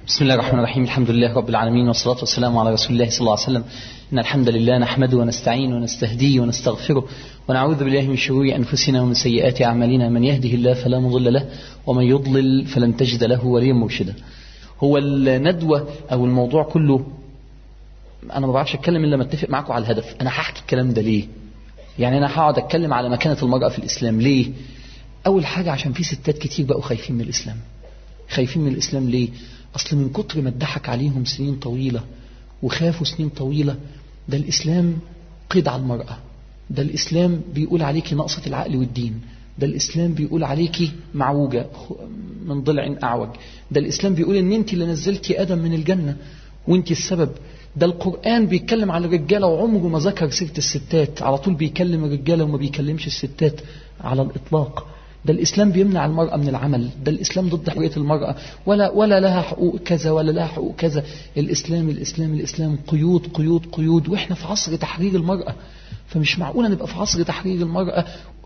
بسم الله الرحمن الرحيم الحمد لله رب العالمين والصلاة والسلام على رسول الله صلى الله عليه وسلم إن الحمد لله نحمده ونستعين ونستهديه ونستغفره ونعوذ بالله من شرور أنفسنا ومن سيئات أعمالنا من يهده الله فلا مضل له ومن يضلل فلن تجد له وليا مرشدا هو الندوة أو الموضوع كله أنا ما بعرفش أتكلم إلا ما أتفق معاكم على الهدف أنا هحكي الكلام ده ليه يعني أنا هقعد أتكلم على مكانة المرأة في الإسلام ليه أول حاجة عشان في ستات كتير بقوا خايفين من الإسلام خايفين من الإسلام ليه أصل من كتر ما اتضحك عليهم سنين طويلة وخافوا سنين طويلة ده الإسلام قيد على المرأة ده الإسلام بيقول عليكي نقصة العقل والدين ده الإسلام بيقول عليكي معوجة من ضلع أعوج ده الإسلام بيقول إن أنت اللي نزلتي آدم من الجنة وأنت السبب ده القرآن بيتكلم على الرجالة وعمره ما ذكر سيرة الستات على طول بيكلم الرجالة وما بيكلمش الستات على الإطلاق ده الإسلام بيمنع المرأة من العمل ده الإسلام ضد حرية المرأة ولا ولا لها حقوق كذا ولا لها حقوق كذا الإسلام الإسلام الإسلام قيود قيود قيود وإحنا في عصر تحرير المرأة فمش معقولة نبقى في عصر تحرير المرأة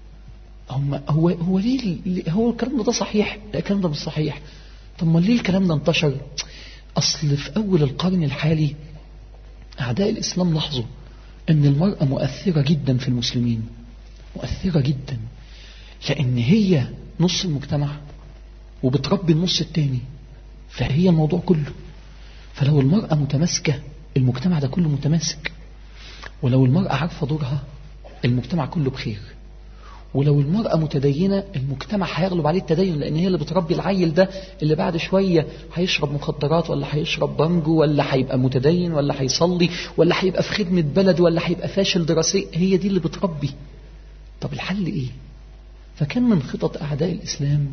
هم هو هو ليه هو الكلام ده, ده صحيح لا الكلام ده مش صحيح طب ما ليه الكلام ده انتشر أصل في أول القرن الحالي أعداء الإسلام لاحظوا أن المرأة مؤثرة جدا في المسلمين مؤثرة جدا لأن هي نص المجتمع وبتربي النص التاني فهي الموضوع كله فلو المرأة متماسكة المجتمع ده كله متماسك ولو المرأة عارفة دورها المجتمع كله بخير ولو المرأة متدينة المجتمع هيغلب عليه التدين لأن هي اللي بتربي العيل ده اللي بعد شوية هيشرب مخدرات ولا هيشرب بانجو ولا هيبقى متدين ولا هيصلي ولا هيبقى في خدمة بلد ولا هيبقى فاشل دراسي هي دي اللي بتربي طب الحل ايه فكان من خطط أعداء الإسلام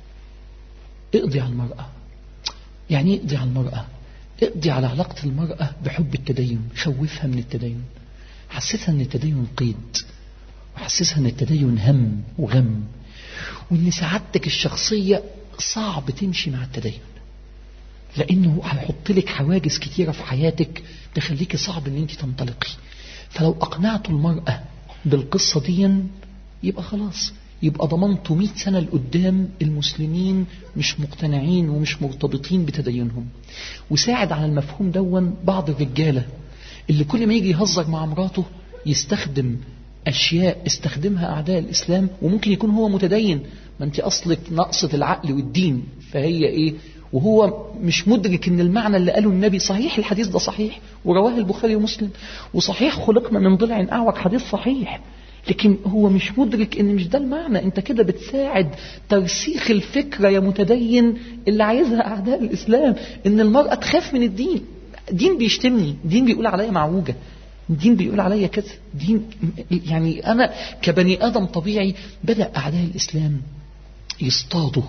اقضي على المرأة يعني اقضي على المرأة اقضي على علاقة المرأة بحب التدين خوفها من التدين حسسها ان التدين قيد وحسسها ان التدين هم وغم وان سعادتك الشخصية صعب تمشي مع التدين لانه هيحط لك حواجز كتيرة في حياتك تخليكي صعب ان انت تنطلقي فلو اقنعت المرأة بالقصة دي يبقى خلاص يبقى ضمنته 100 سنة لقدام المسلمين مش مقتنعين ومش مرتبطين بتدينهم وساعد على المفهوم دون بعض الرجالة اللي كل ما يجي يهزر مع مراته يستخدم أشياء استخدمها أعداء الإسلام وممكن يكون هو متدين ما أنت أصلك نقصة العقل والدين فهي إيه وهو مش مدرك ان المعنى اللي قاله النبي صحيح الحديث ده صحيح ورواه البخاري ومسلم وصحيح خلقنا من ضلع أعوج حديث صحيح لكن هو مش مدرك ان مش ده المعنى انت كده بتساعد ترسيخ الفكرة يا متدين اللي عايزها اعداء الاسلام ان المرأة تخاف من الدين دين بيشتمني دين بيقول عليا معوجة دين بيقول عليا كذا دين يعني انا كبني ادم طبيعي بدأ اعداء الاسلام يصطادوا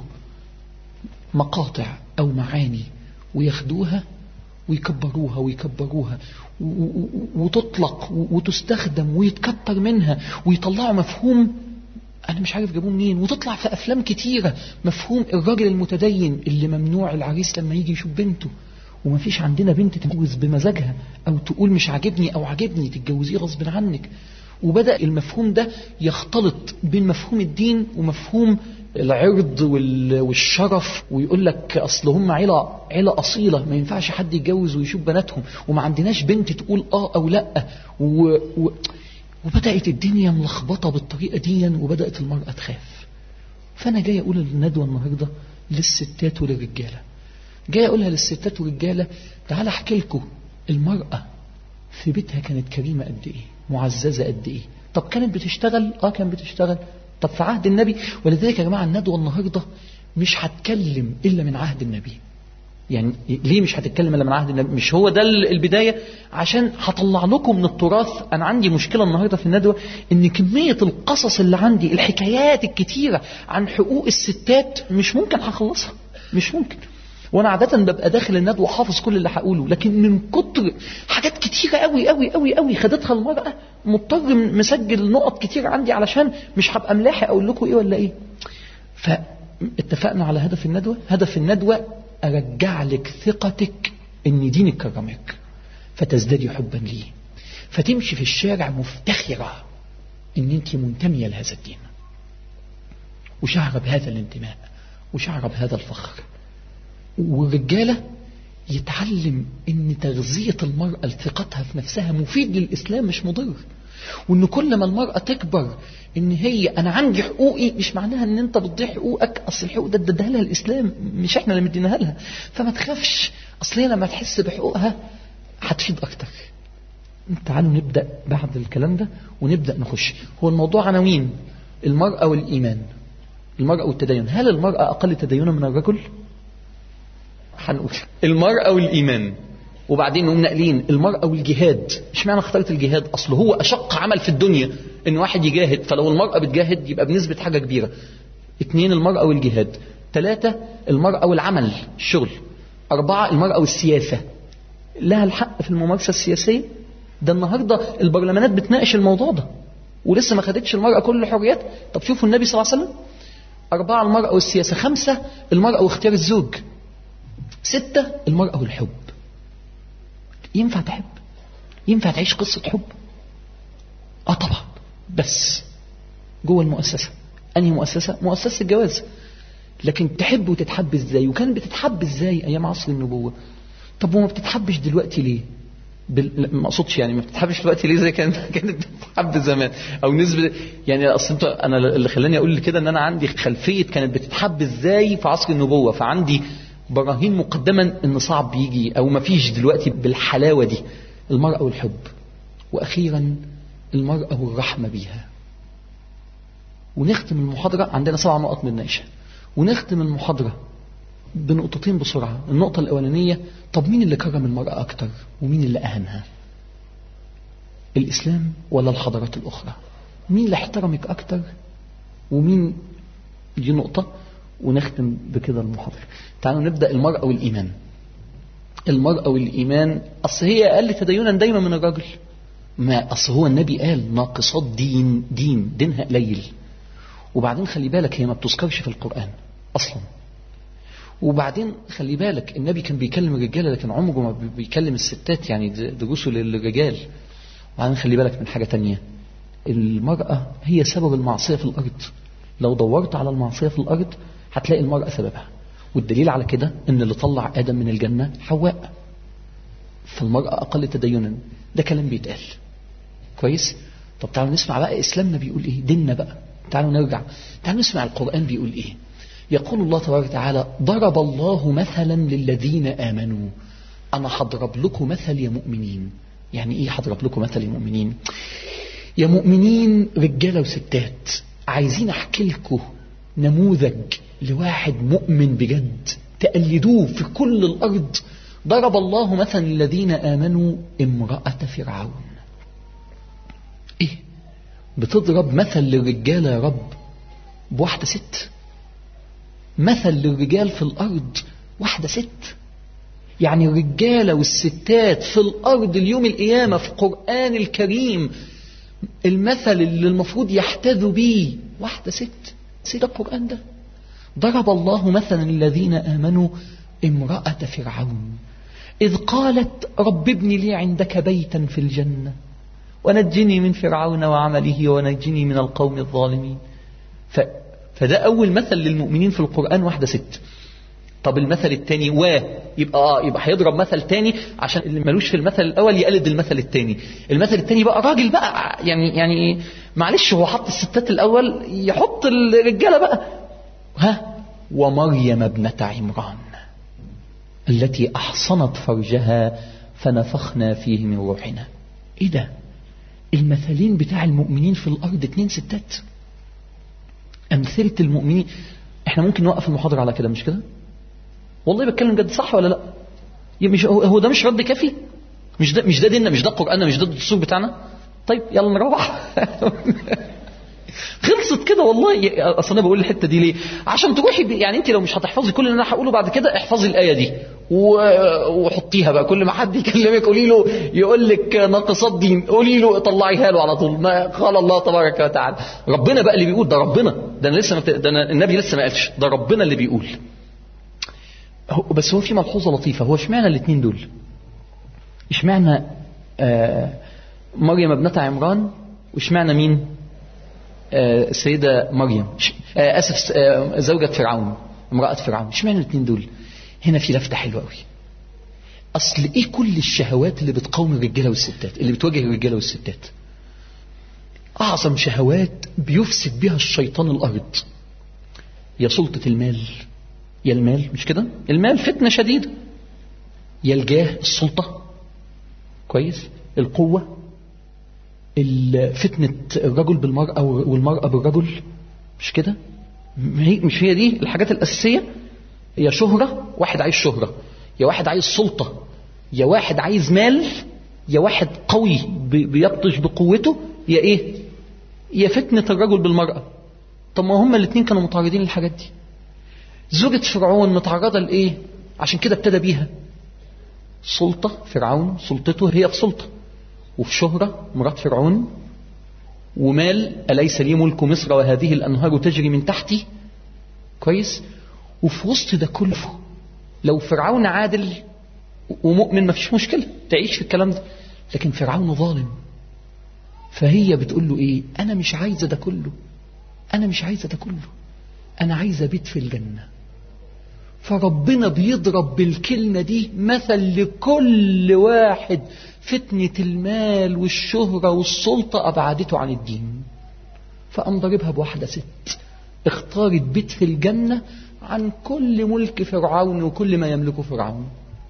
مقاطع او معاني وياخدوها ويكبروها ويكبروها وتطلق وتستخدم ويتكتر منها ويطلعوا مفهوم أنا مش عارف جابوه منين وتطلع في أفلام كتيرة مفهوم الراجل المتدين اللي ممنوع العريس لما يجي يشوف بنته وما فيش عندنا بنت تتجوز بمزاجها أو تقول مش عاجبني أو عاجبني تتجوزيه غصب عنك وبدأ المفهوم ده يختلط بين مفهوم الدين ومفهوم العرض والشرف ويقول لك اصل هم عيله عيله اصيله ما ينفعش حد يتجوز ويشوف بناتهم وما عندناش بنت تقول اه او لا و... و... وبدات الدنيا ملخبطه بالطريقه دي وبدات المراه تخاف فانا جاي اقول الندوه النهارده للستات وللرجاله جاي اقولها للستات والرجاله تعال احكي لكم المراه في بيتها كانت كريمه قد ايه معززه قد ايه طب كانت بتشتغل اه كانت بتشتغل طب في عهد النبي ولذلك يا جماعة الندوة النهاردة مش هتكلم إلا من عهد النبي يعني ليه مش هتتكلم إلا من عهد النبي مش هو ده البداية عشان هطلع لكم من التراث أنا عندي مشكلة النهاردة في الندوة إن كمية القصص اللي عندي الحكايات الكتيرة عن حقوق الستات مش ممكن هخلصها مش ممكن وانا عادة ببقى داخل الندوة حافظ كل اللي هقوله لكن من كتر حاجات كتيرة قوي قوي قوي قوي خدتها المرأة مضطر مسجل نقط كتير عندي علشان مش هبقى ملاحق اقول لكم ايه ولا ايه فاتفقنا على هدف الندوة هدف الندوة ارجع لك ثقتك ان دينك كرمك فتزدادي حبا ليه فتمشي في الشارع مفتخرة ان انت منتمية لهذا الدين وشعر بهذا الانتماء وشعر بهذا الفخر والرجالة يتعلم ان تغذية المرأة لثقتها في نفسها مفيد للإسلام مش مضر وان كل ما المرأة تكبر ان هي انا عندي حقوقي مش معناها ان انت بتضيع حقوقك اصل الحقوق ده اداها لها الاسلام مش احنا اللي مديناها لها فما تخافش اصل هي لما تحس بحقوقها هتفيد اكتر تعالوا نبدأ بعد الكلام ده ونبدأ نخش هو الموضوع عناوين المرأة والإيمان المرأة والتدين هل المرأة أقل تدينا من الرجل هنقول المرأة والإيمان وبعدين نقوم ناقلين المرأة والجهاد مش معنى اخترت الجهاد أصل هو أشق عمل في الدنيا إن واحد يجاهد فلو المرأة بتجاهد يبقى بنسبة حاجة كبيرة اثنين المرأة والجهاد ثلاثة المرأة والعمل الشغل أربعة المرأة والسياسة لها الحق في الممارسة السياسية ده النهاردة البرلمانات بتناقش الموضوع ده ولسه ما خدتش المرأة كل الحريات طب شوفوا النبي صلى الله عليه وسلم أربعة المرأة والسياسة خمسة المرأة واختيار الزوج ستة المرأة والحب ينفع تحب ينفع تعيش قصة حب اه طبعا بس جوه المؤسسة أنهي مؤسسة مؤسسة الجواز لكن تحب وتتحب ازاي وكان بتتحب ازاي ايام عصر النبوة طب وما بتتحبش دلوقتي ليه بال... ما اقصدش يعني ما بتتحبش دلوقتي ليه زي كانت كانت بتتحب زمان او نسبه يعني اصل انت انا اللي خلاني اقول كده ان انا عندي خلفيه كانت بتتحب ازاي في عصر النبوه فعندي براهين مقدما ان صعب يجي او ما فيش دلوقتي بالحلاوه دي المراه والحب واخيرا المراه والرحمه بيها ونختم المحاضره عندنا سبع نقط بنناقشها ونختم المحاضره بنقطتين بسرعة النقطة الأولانية طب مين اللي كرم المرأة أكتر ومين اللي أهنها الإسلام ولا الحضارات الأخرى مين اللي احترمك أكتر ومين دي نقطة ونختم بكده المحاضرة تعالوا نبدأ المرأة والإيمان المرأة والإيمان أصل هي أقل تدينا دايما من الرجل ما أصل هو النبي قال ناقصات دين دين دينها قليل وبعدين خلي بالك هي ما بتذكرش في القرآن أصلا وبعدين خلي بالك النبي كان بيكلم الرجاله لكن عمره ما بيكلم الستات يعني دروسه للرجال وبعدين خلي بالك من حاجه تانية المراه هي سبب المعصيه في الارض لو دورت على المعصيه في الارض هتلاقي المراه سببها والدليل على كده ان اللي طلع ادم من الجنه حواء فالمراه اقل تدينا ده كلام بيتقال كويس طب تعالوا نسمع بقى اسلامنا بيقول ايه ديننا بقى تعالوا نرجع تعالوا نسمع القران بيقول ايه يقول الله تبارك وتعالى ضرب الله مثلا للذين آمنوا أنا هضرب لكم مثل يا مؤمنين يعني إيه هضرب لكم مثل يا مؤمنين يا مؤمنين رجالة وستات عايزين أحكي لكم نموذج لواحد مؤمن بجد تقلدوه في كل الأرض ضرب الله مثلا للذين آمنوا امرأة فرعون إيه بتضرب مثل للرجالة يا رب بواحدة ست مثل للرجال في الأرض واحدة ست يعني الرجالة والستات في الأرض اليوم القيامة في القرآن الكريم المثل اللي المفروض يحتذوا به واحدة ست ست القرآن ده ضرب الله مثلا الذين آمنوا امرأة فرعون إذ قالت رب ابن لي عندك بيتا في الجنة ونجني من فرعون وعمله ونجني من القوم الظالمين ف فده أول مثل للمؤمنين في القرآن واحدة ست طب المثل الثاني و يبقى اه يبقى هيضرب مثل تاني عشان اللي ملوش في المثل الاول يقلد المثل الثاني المثل الثاني بقى راجل بقى يعني يعني معلش هو حط الستات الاول يحط الرجاله بقى ها ومريم ابنة عمران التي احصنت فرجها فنفخنا فيه من روحنا ايه ده المثلين بتاع المؤمنين في الارض اتنين ستات أمثلة المؤمنين احنا ممكن نوقف المحاضرة على كده مش كده والله بتكلم جد صح ولا لا مش هو ده مش رد كافي مش ده مش ده ديننا مش ده قرآننا مش ده الدستور بتاعنا طيب يلا نروح خلصت كده والله اصل انا بقول الحته دي ليه عشان تروحي يعني انت لو مش هتحفظي كل اللي انا هقوله بعد كده احفظي الايه دي وحطيها بقى كل ما حد يكلمك قولي له يقول لك ناقصات دين قولي له طلعيها له على طول ما قال الله تبارك وتعالى ربنا بقى اللي بيقول ده ربنا ده انا لسه ده أنا النبي لسه ما قالش ده ربنا اللي بيقول بس هو في ملحوظه لطيفه هو اشمعنى الاثنين دول اشمعنى آه مريم ابنة عمران واشمعنى مين السيدة مريم آسف زوجة فرعون امرأة فرعون اشمعنى الاثنين دول هنا في لفتة حلوة قوي أصل إيه كل الشهوات اللي بتقاوم الرجالة والستات اللي بتواجه الرجالة والستات أعظم شهوات بيفسد بها الشيطان الأرض يا سلطة المال يا المال مش كده المال فتنة شديدة يا الجاه السلطة كويس القوة فتنة الرجل بالمرأة والمرأة بالرجل مش كده مش هي دي الحاجات الأساسية يا شهرة واحد عايز شهرة يا واحد عايز سلطة يا واحد عايز مال يا واحد قوي بيبطش بقوته يا ايه يا فتنة الرجل بالمرأة طب ما هما الاثنين كانوا متعرضين للحاجات دي زوجة فرعون متعرضة لإيه عشان كده ابتدى بيها سلطة فرعون سلطته هي في سلطة وفي شهرة مرات فرعون ومال أليس لي ملك مصر وهذه الأنهار تجري من تحتي كويس وفي وسط ده كله لو فرعون عادل ومؤمن ما فيش مشكلة تعيش في الكلام ده لكن فرعون ظالم فهي بتقول له ايه انا مش عايزة ده كله انا مش عايزة ده كله انا عايزة بيت في الجنة فربنا بيضرب بالكلمة دي مثل لكل واحد فتنة المال والشهرة والسلطة أبعدته عن الدين فقام ضربها بواحدة ست اختارت بيت في الجنة عن كل ملك فرعون وكل ما يملكه فرعون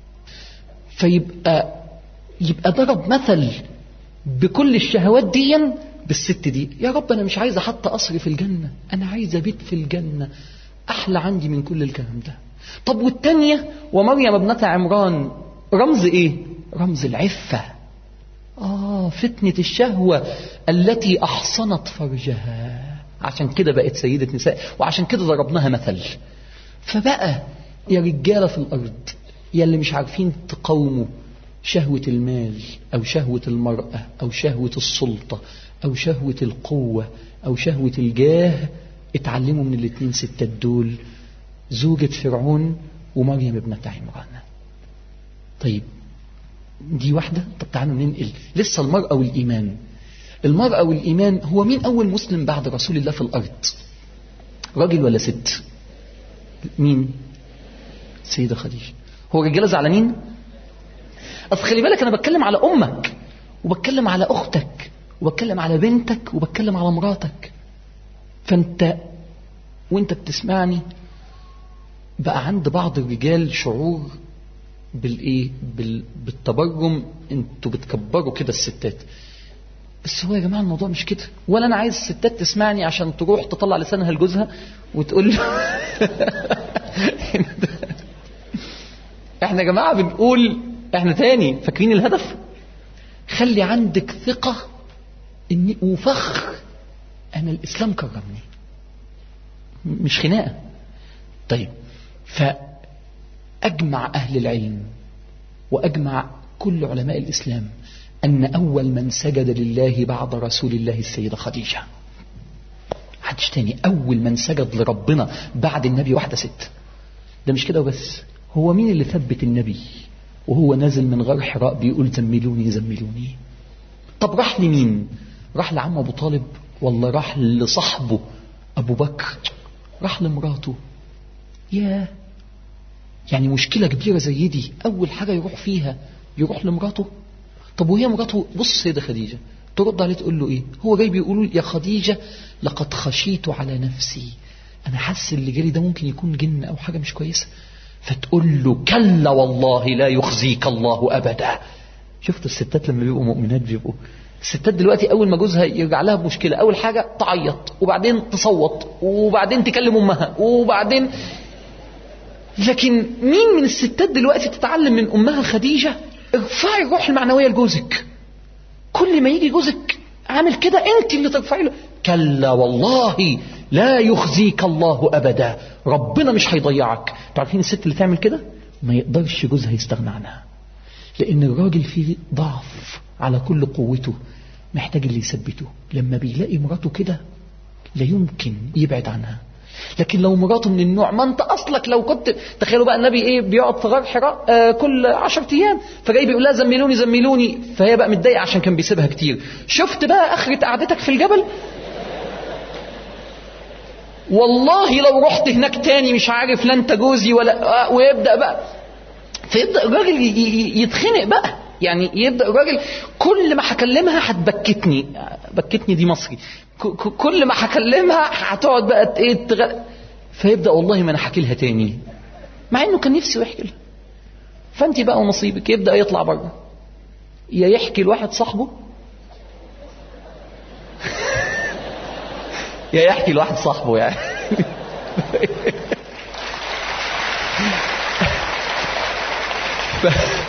فيبقى يبقى ضرب مثل بكل الشهوات دي بالست دي يا رب أنا مش عايزة حتى قصر في الجنة أنا عايزة بيت في الجنة أحلى عندي من كل الكلام ده طب والتانية ومريم ابنة عمران رمز إيه رمز العفة آه فتنة الشهوة التي أحصنت فرجها عشان كده بقت سيدة نساء وعشان كده ضربناها مثل فبقى يا رجالة في الأرض يا اللي مش عارفين تقاوموا شهوة المال أو شهوة المرأة أو شهوة السلطة أو شهوة القوة أو شهوة الجاه اتعلموا من الاثنين ستات دول زوجة فرعون ومريم ابنة عمران طيب دي واحدة طب تعالوا ننقل لسه المرأة والإيمان المرأة والإيمان هو مين أول مسلم بعد رسول الله في الأرض راجل ولا ست مين سيدة خديجة هو الرجاله زعلانين اصل خلي بالك انا بتكلم على امك وبتكلم على اختك وبتكلم على بنتك وبتكلم على مراتك فانت وانت بتسمعني بقى عند بعض الرجال شعور بالايه بال... بالتبرم انتوا بتكبروا كده الستات بس هو يا جماعه الموضوع مش كده ولا انا عايز الستات تسمعني عشان تروح تطلع لسانها لجوزها وتقول له احنا يا جماعه بنقول احنا تاني فاكرين الهدف خلي عندك ثقه اني وفخر انا الاسلام كرمني مش خناقه طيب فاجمع اهل العلم واجمع كل علماء الاسلام أن أول من سجد لله بعد رسول الله السيدة خديجة حدش تاني أول من سجد لربنا بعد النبي واحدة ست ده مش كده وبس هو مين اللي ثبت النبي وهو نازل من غار حراء بيقول زملوني زملوني طب راح لمين راح لعم أبو طالب ولا راح لصاحبه أبو بكر راح لمراته يا يعني مشكلة كبيرة زي دي أول حاجة يروح فيها يروح لمراته طب وهي مراته بص سيدة خديجة ترد عليه تقول له ايه هو جاي بيقول يا خديجة لقد خشيت على نفسي انا حاسس اللي جالي ده ممكن يكون جن او حاجة مش كويسة فتقول له كلا والله لا يخزيك الله ابدا شفت الستات لما بيبقوا مؤمنات بيبقوا الستات دلوقتي اول ما جوزها يرجع لها بمشكله اول حاجه تعيط وبعدين تصوت وبعدين تكلم امها وبعدين لكن مين من الستات دلوقتي تتعلم من امها خديجه ارفعي الروح المعنويه لجوزك كل ما يجي جوزك عامل كده انت اللي ترفعي له كلا والله لا يخزيك الله ابدا ربنا مش هيضيعك عارفين الست اللي تعمل كده ما يقدرش جوزها يستغنى عنها لان الراجل فيه ضعف على كل قوته محتاج اللي يثبته لما بيلاقي مراته كده لا يمكن يبعد عنها لكن لو مراته من النوع ما انت اصلك لو كنت تخيلوا بقى النبي ايه بيقعد في غار حراء آه كل عشرة ايام فجاي بيقول لها زملوني زملوني فهي بقى متضايقه عشان كان بيسيبها كتير شفت بقى اخرة قعدتك في الجبل والله لو رحت هناك تاني مش عارف لا انت جوزي ولا آه ويبدا بقى فيبدا الراجل يتخنق بقى يعني يبدا الراجل كل ما هكلمها هتبكتني بكتني دي مصري كل ما هكلمها هتقعد بقى ايه تغ... فيبدا والله ما انا حكي لها تاني مع انه كان نفسه يحكي لها فانت بقى ونصيبك يبدا يطلع بره يا يحكي لواحد صاحبه يا يحكي لواحد صاحبه يعني ف...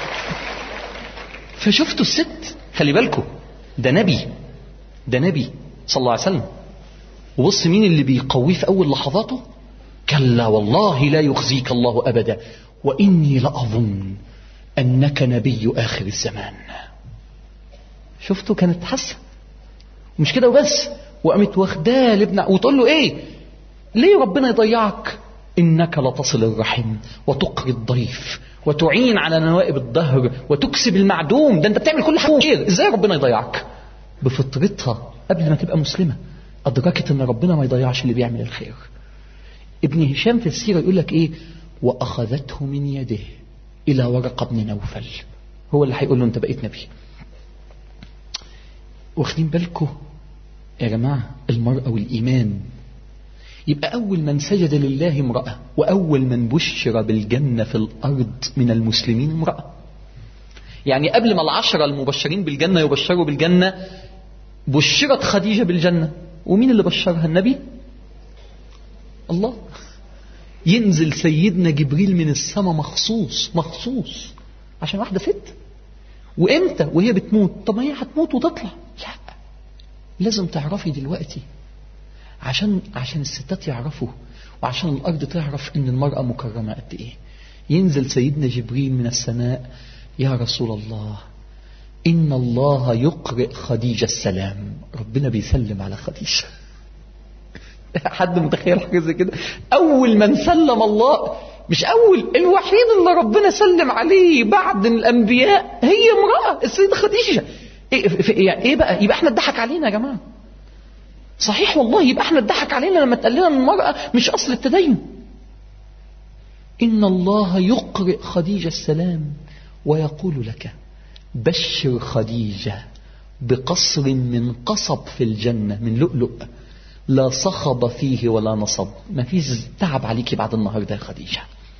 فشفتوا الست خلي بالكم ده نبي ده نبي صلى الله عليه وسلم وبص مين اللي بيقويه في أول لحظاته كلا والله لا يخزيك الله أبدا وإني لأظن أنك نبي آخر الزمان شفتوا كانت حاسة مش كده وبس وقامت واخداه لابن وتقول له ايه ليه ربنا يضيعك انك لتصل الرحم وتقري الضيف وتعين على نوائب الدهر وتكسب المعدوم ده انت بتعمل كل حاجه خير ازاي ربنا يضيعك بفطرتها قبل ما تبقى مسلمه ادركت ان ربنا ما يضيعش اللي بيعمل الخير ابن هشام في السيره يقول لك ايه واخذته من يده الى ورقه بن نوفل هو اللي هيقول له انت بقيت نبي واخدين بالكم يا جماعة المرأة والإيمان يبقى أول من سجد لله امرأة وأول من بشر بالجنة في الأرض من المسلمين امرأة يعني قبل ما العشرة المبشرين بالجنة يبشروا بالجنة بشرت خديجة بالجنة ومين اللي بشرها النبي الله ينزل سيدنا جبريل من السماء مخصوص مخصوص عشان واحدة ست وامتى وهي بتموت طب ما هي هتموت وتطلع لا لازم تعرفي دلوقتي عشان عشان الستات يعرفوا وعشان الارض تعرف ان المراه مكرمه قد ايه ينزل سيدنا جبريل من السماء يا رسول الله ان الله يقرئ خديجه السلام ربنا بيسلم على خديجه حد متخيل حاجه زي كده اول من سلم الله مش اول الوحيد اللي ربنا سلم عليه بعد الانبياء هي امراه السيده خديجه ايه يعني ايه بقى يبقى احنا اتضحك علينا يا جماعه صحيح والله يبقى احنا اتضحك علينا لما اتقال لنا ان المراه مش اصل التدين ان الله يقرئ خديجه السلام ويقول لك بشر خديجه بقصر من قصب في الجنه من لؤلؤ لا صخب فيه ولا نصب ما فيش تعب عليكي بعد النهارده يا خديجه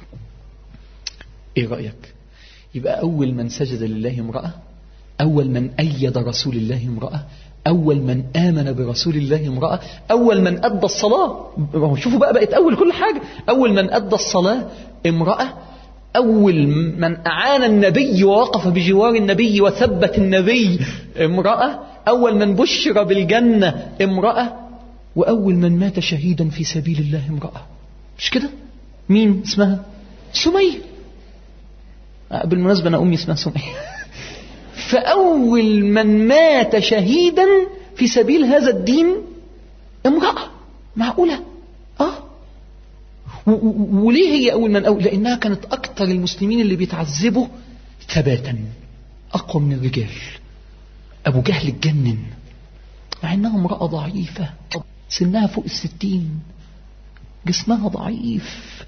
ايه رايك يبقى اول من سجد لله امراه أول من أيد رسول الله امرأة أول من آمن برسول الله امرأة أول من أدى الصلاة شوفوا بقى بقت أول كل حاجة أول من أدى الصلاة امرأة أول من أعان النبي ووقف بجوار النبي وثبت النبي امرأة أول من بشر بالجنة امرأة وأول من مات شهيدا في سبيل الله امرأة مش كده مين اسمها سمية بالمناسبة أنا أمي اسمها سمية فأول من مات شهيدا في سبيل هذا الدين امرأة معقولة اه وليه هي أول من أول لأنها كانت أكثر المسلمين اللي بيتعذبوا ثباتا أقوى من الرجال أبو جهل اتجنن مع أنها امرأة ضعيفة سنها فوق الستين جسمها ضعيف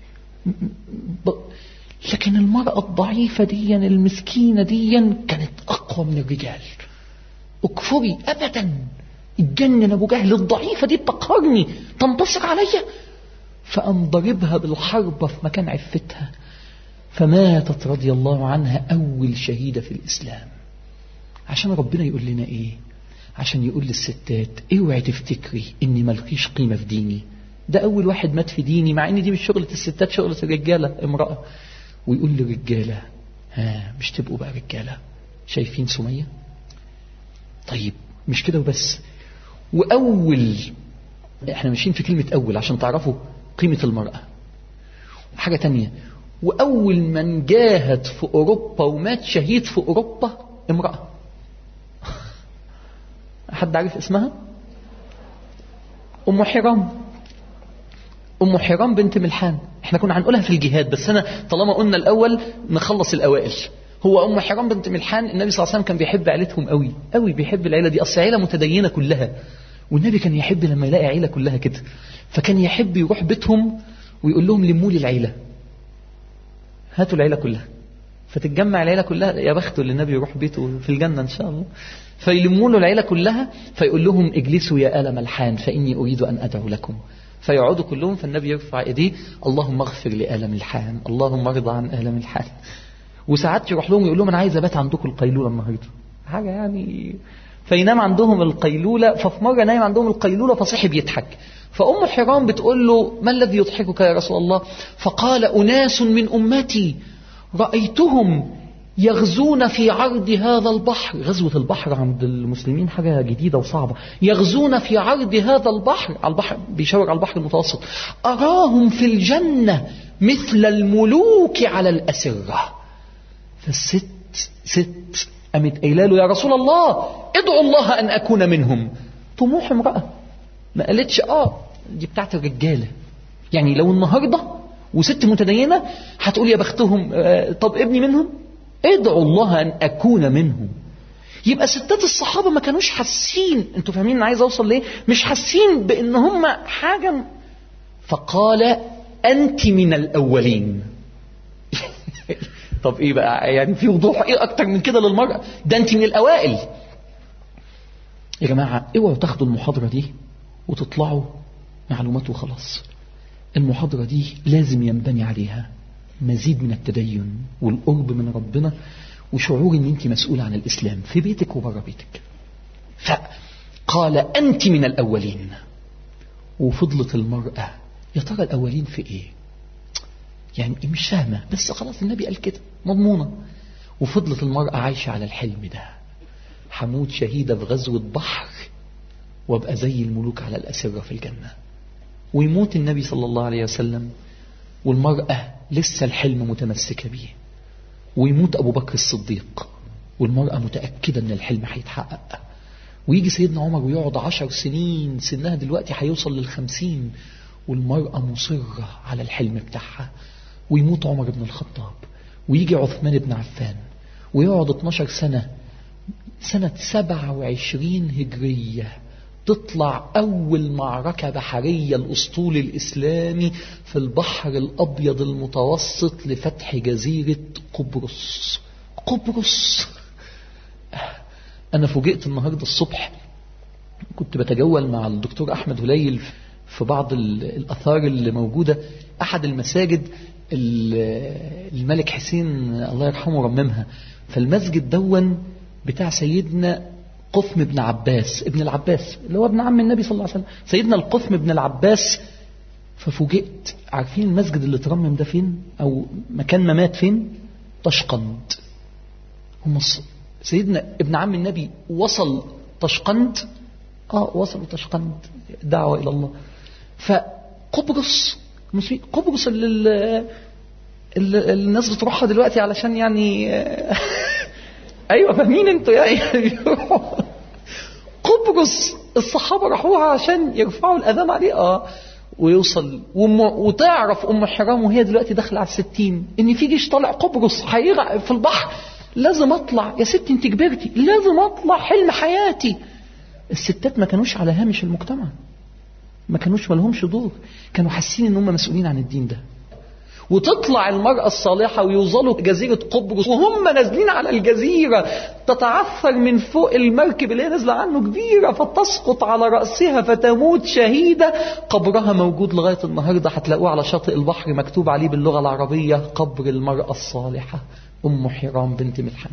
لكن المرأة الضعيفة دي المسكينة دي كانت أقوى من الرجال اكفري أبدا اتجنن أبو جهل الضعيفة دي بتقهرني تنتصر عليا فأم ضربها بالحربة في مكان عفتها فماتت رضي الله عنها أول شهيدة في الإسلام عشان ربنا يقول لنا إيه عشان يقول للستات اوعي تفتكري اني ملكيش قيمة في ديني ده اول واحد مات في ديني مع ان دي مش شغلة الستات شغلة الرجالة امرأة ويقول للرجالة ها مش تبقوا بقى رجالة شايفين سمية طيب مش كده وبس وأول احنا ماشيين في كلمة أول عشان تعرفوا قيمة المرأة حاجة تانية وأول من جاهد في أوروبا ومات شهيد في أوروبا امرأة حد عارف اسمها أم حرام أم حرام بنت ملحان احنا كنا هنقولها في الجهاد بس أنا طالما قلنا الأول نخلص الأوائل هو أم حرام بنت ملحان النبي صلى الله عليه وسلم كان بيحب عيلتهم قوي قوي بيحب العيلة دي أصل عيلة متدينة كلها والنبي كان يحب لما يلاقي عيلة كلها كده فكان يحب يروح بيتهم ويقول لهم لموا لي العيلة هاتوا العيلة كلها فتتجمع العيلة كلها يا بخته اللي النبي يروح بيته في الجنة إن شاء الله فيلموا له العيلة كلها فيقول لهم اجلسوا يا آل ملحان فإني أريد أن أدعو لكم فيقعدوا كلهم فالنبي يرفع ايديه اللهم اغفر لآل ملحان اللهم ارضى عن آل ملحان وساعات يروح لهم يقول لهم انا عايز ابات عندكم القيلوله النهارده حاجه يعني فينام عندهم القيلوله ففي مره نايم عندهم القيلوله فصحي بيضحك فام حرام بتقول له ما الذي يضحكك يا رسول الله فقال اناس من امتي رايتهم يغزون في عرض هذا البحر غزوة البحر عند المسلمين حاجة جديدة وصعبة يغزون في عرض هذا البحر على البحر بيشاور على البحر المتوسط أراهم في الجنة مثل الملوك على الأسرة فالست ست قامت قايله له يا رسول الله ادعو الله أن أكون منهم طموح امرأة ما قالتش آه دي بتاعت الرجالة يعني لو النهاردة وست متدينة هتقول يا بختهم آه طب ابني منهم ادعوا الله أن أكون منهم يبقى ستات الصحابة ما كانوش حاسين انتوا فاهمين انا عايز اوصل ليه مش حاسين بان هم حاجة فقال انت من الاولين طب ايه بقى يعني في وضوح ايه اكتر من كده للمرأة ده انت من الاوائل يا جماعة اوعوا تاخدوا المحاضرة دي وتطلعوا معلومات وخلاص المحاضرة دي لازم ينبني عليها مزيد من التدين والقرب من ربنا وشعور ان انت مسؤولة عن الاسلام في بيتك وبره بيتك فقال انت من الاولين وفضلت المرأة يا ترى الاولين في ايه يعني مش فاهمة بس خلاص النبي قال كده مضمونة وفضلت المرأة عايشة على الحلم ده حموت شهيدة في غزوة بحر وابقى زي الملوك على الأسرة في الجنة ويموت النبي صلى الله عليه وسلم والمرأة لسه الحلم متمسكة بيه ويموت أبو بكر الصديق والمرأة متأكدة أن الحلم هيتحقق ويجي سيدنا عمر ويقعد عشر سنين سنها دلوقتي هيوصل للخمسين والمرأة مصرة على الحلم بتاعها ويموت عمر بن الخطاب ويجي عثمان بن عفان ويقعد 12 سنة سنة 27 هجرية تطلع أول معركة بحرية الأسطول الإسلامي في البحر الأبيض المتوسط لفتح جزيرة قبرص قبرص أنا فوجئت النهاردة الصبح كنت بتجول مع الدكتور أحمد هليل في بعض الأثار اللي موجودة أحد المساجد الملك حسين الله يرحمه رممها فالمسجد دون بتاع سيدنا قثم بن عباس ابن العباس اللي هو ابن عم النبي صلى الله عليه وسلم سيدنا القثم بن العباس ففوجئت عارفين المسجد اللي ترمم ده فين او مكان ما مات فين طشقند هم سيدنا ابن عم النبي وصل طشقند اه وصل طشقند دعوة الى الله فقبرص قبرص اللي, اللي الناس بتروحها دلوقتي علشان يعني ايوه فاهمين انتوا يعني قبرص الصحابه راحوها عشان يرفعوا الاذان عليه اه ويوصل وم... وتعرف ام حرام وهي دلوقتي داخله على الستين ان في جيش طالع قبرص هيغرق في البحر لازم اطلع يا ستي انت كبرتي لازم اطلع حلم حياتي الستات ما كانوش على هامش المجتمع ما كانوش مالهمش دور كانوا حاسين ان هم مسؤولين عن الدين ده وتطلع المرأة الصالحة ويوصلوا جزيرة قبرص وهم نازلين على الجزيرة تتعثر من فوق المركب اللي هي نازلة عنه كبيرة فتسقط على رأسها فتموت شهيدة قبرها موجود لغاية النهاردة هتلاقوه على شاطئ البحر مكتوب عليه باللغة العربية قبر المرأة الصالحة أم حرام بنت ملحان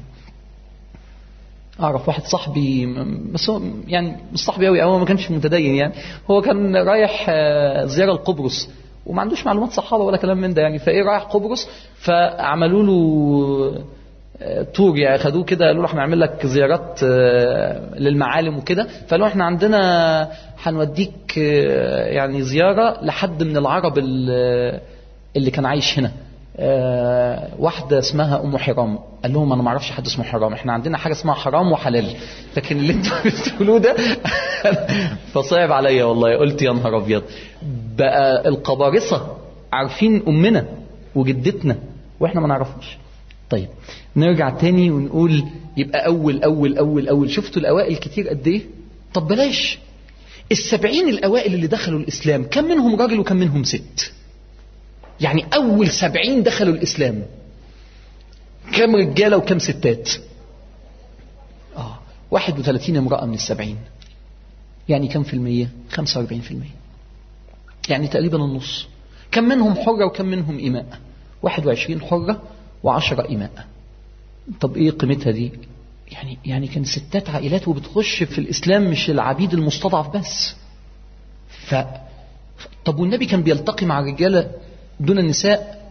أعرف واحد صاحبي بس هو يعني مش صاحبي أوي هو ما كانش متدين يعني هو كان رايح زيارة لقبرص وما عندوش معلومات صحابة ولا كلام من ده يعني فايه رايح قبرص فعملوا له تور يعني خدوه كده قالوا له احنا هنعمل لك زيارات للمعالم وكده فقالوا احنا عندنا هنوديك يعني زيارة لحد من العرب اللي كان عايش هنا واحدة اسمها أم حرام قال لهم أنا ما اعرفش حد اسمه حرام احنا عندنا حاجة اسمها حرام وحلال لكن اللي انتوا بتقولوه ده فصعب عليا والله قلت يا نهار أبيض بقى القبارصة عارفين أمنا وجدتنا وإحنا ما نعرفهاش طيب نرجع تاني ونقول يبقى أول أول أول أول شفتوا الأوائل كتير قد إيه طب بلاش السبعين الأوائل اللي دخلوا الإسلام كم منهم راجل وكم منهم ست يعني أول سبعين دخلوا الإسلام كم رجالة وكم ستات آه 31 امرأة من السبعين يعني كم في المية 45 في المية يعني تقريبا النص كم منهم حرة وكم منهم إماء 21 حرة و10 إماء طب إيه قيمتها دي يعني يعني كان ستات عائلات وبتخش في الإسلام مش العبيد المستضعف بس ف طب والنبي كان بيلتقي مع الرجالة دون النساء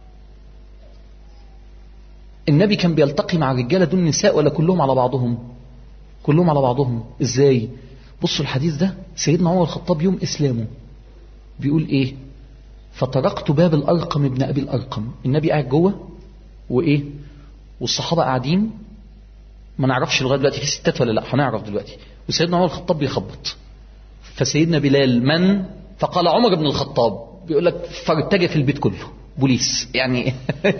النبي كان بيلتقي مع الرجالة دون النساء ولا كلهم على بعضهم كلهم على بعضهم ازاي بصوا الحديث ده سيدنا عمر الخطاب يوم اسلامه بيقول ايه فتركت باب الارقم ابن ابي الارقم النبي قاعد جوه وايه والصحابه قاعدين ما نعرفش لغايه دلوقتي في ستات ولا لا هنعرف دلوقتي وسيدنا عمر الخطاب بيخبط فسيدنا بلال من فقال عمر بن الخطاب بيقول لك فارتجف البيت كله بوليس يعني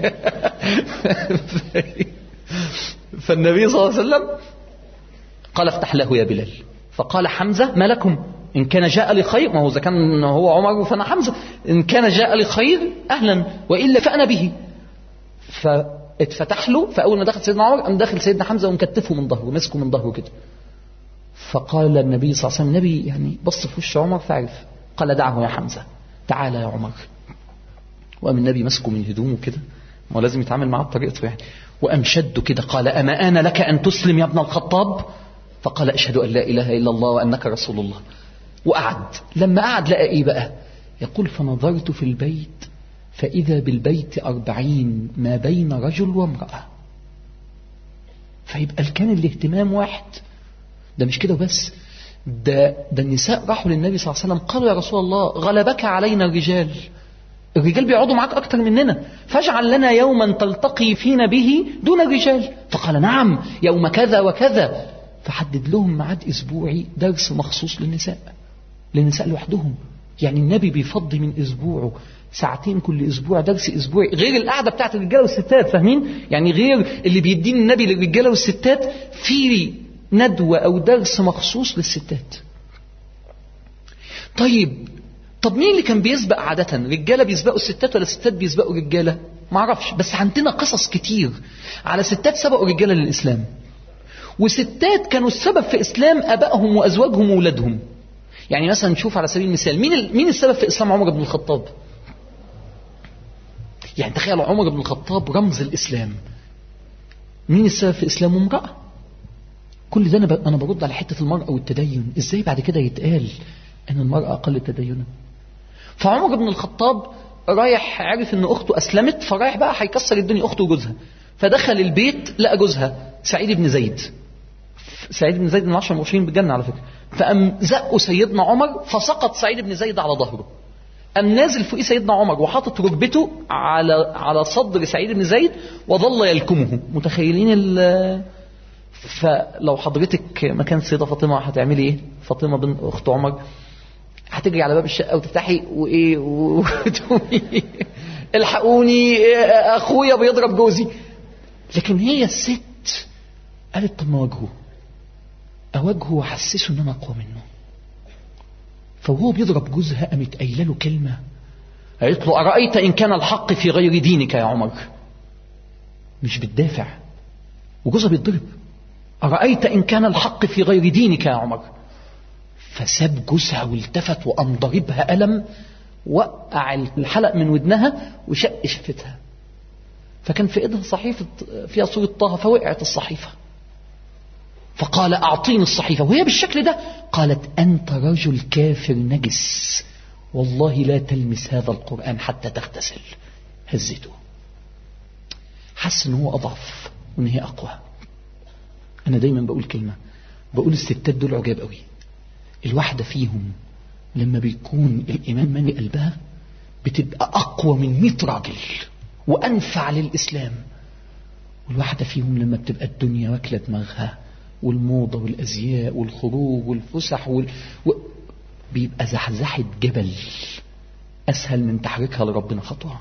فالنبي صلى الله عليه وسلم قال افتح له يا بلال فقال حمزة ما لكم إن كان جاء لخير ما هو إذا كان هو عمر فأنا حمزة إن كان جاء لخير أهلا وإلا فأنا به فاتفتح له فأول ما دخل سيدنا عمر قام داخل سيدنا حمزة ومكتفه من ظهره مسكه من ظهره كده فقال النبي صلى الله عليه وسلم النبي يعني بص في وش عمر فعرف قال دعه يا حمزة تعالى يا عمر وقام النبي مسكه من هدومه كده ما هو لازم يتعامل معاه بطريقته يعني وقام شده كده قال أما آن لك أن تسلم يا ابن الخطاب فقال أشهد أن لا إله إلا الله وأنك رسول الله وقعد لما قعد لقى إيه بقى يقول فنظرت في البيت فإذا بالبيت أربعين ما بين رجل وامرأة فيبقى كان الاهتمام واحد ده مش كده بس ده, ده النساء راحوا للنبي صلى الله عليه وسلم قالوا يا رسول الله غلبك علينا الرجال الرجال بيقعدوا معاك أكتر مننا فاجعل لنا يوما تلتقي فينا به دون الرجال فقال نعم يوم كذا وكذا فحدد لهم ميعاد أسبوعي درس مخصوص للنساء للنساء لوحدهم يعني النبي بيفضي من أسبوعه ساعتين كل أسبوع درس أسبوعي غير القعدة بتاعت الرجالة والستات فاهمين يعني غير اللي بيدين النبي للرجالة والستات في ندوة أو درس مخصوص للستات طيب طب مين اللي كان بيسبق عادة رجالة بيسبقوا الستات ولا الستات بيسبقوا رجالة ما اعرفش بس عندنا قصص كتير على ستات سبقوا رجالة للإسلام وستات كانوا السبب في إسلام أبائهم وأزواجهم وولادهم يعني مثلا نشوف على سبيل المثال مين مين السبب في إسلام عمر بن الخطاب يعني تخيل عمر بن الخطاب رمز الإسلام مين السبب في إسلامه امرأة كل ده أنا أنا برد على حتة المرأة والتدين إزاي بعد كده يتقال أن المرأة أقل تدينا فعمر بن الخطاب رايح عرف أن أخته أسلمت فرايح بقى هيكسر الدنيا أخته وجوزها فدخل البيت لقى جوزها سعيد بن زيد سعيد بن زيد من العشر المبشرين بالجنة على فكرة فأم زقوا سيدنا عمر فسقط سعيد بن زيد على ظهره أم نازل فوق سيدنا عمر وحاطط ركبته على على صدر سعيد بن زيد وظل يلكمه متخيلين ال فلو حضرتك مكان السيدة فاطمة هتعملي ايه فاطمة بنت أخت عمر هتجري على باب الشقة وتفتحي وإيه وتقومي الحقوني أخويا بيضرب جوزي لكن هي الست قالت طب ما واجهه أواجهه وأحسسه إن أنا أقوى منه فهو بيضرب جوزها قامت قايله له كلمة قالت له أرأيت إن كان الحق في غير دينك يا عمر مش بتدافع وجوزها بيتضرب أرأيت إن كان الحق في غير دينك يا عمر فساب جوزها والتفت وقام ضاربها قلم وقع الحلق من ودنها وشق شفتها فكان في ايدها صحيفة فيها صورة طه فوقعت الصحيفة فقال أعطيني الصحيفة وهي بالشكل ده قالت أنت رجل كافر نجس والله لا تلمس هذا القرآن حتى تغتسل هزته حس ان هو أضعف وان هي أقوى أنا دايما بقول كلمة بقول الستات دول عجاب قوي الواحدة فيهم لما بيكون الإيمان مالي قلبها بتبقى أقوى من مئة راجل وأنفع للإسلام والواحدة فيهم لما بتبقى الدنيا واكلة دماغها والموضة والأزياء والخروج والفسح وال... و... بيبقى زحزحة جبل أسهل من تحريكها لربنا خطوة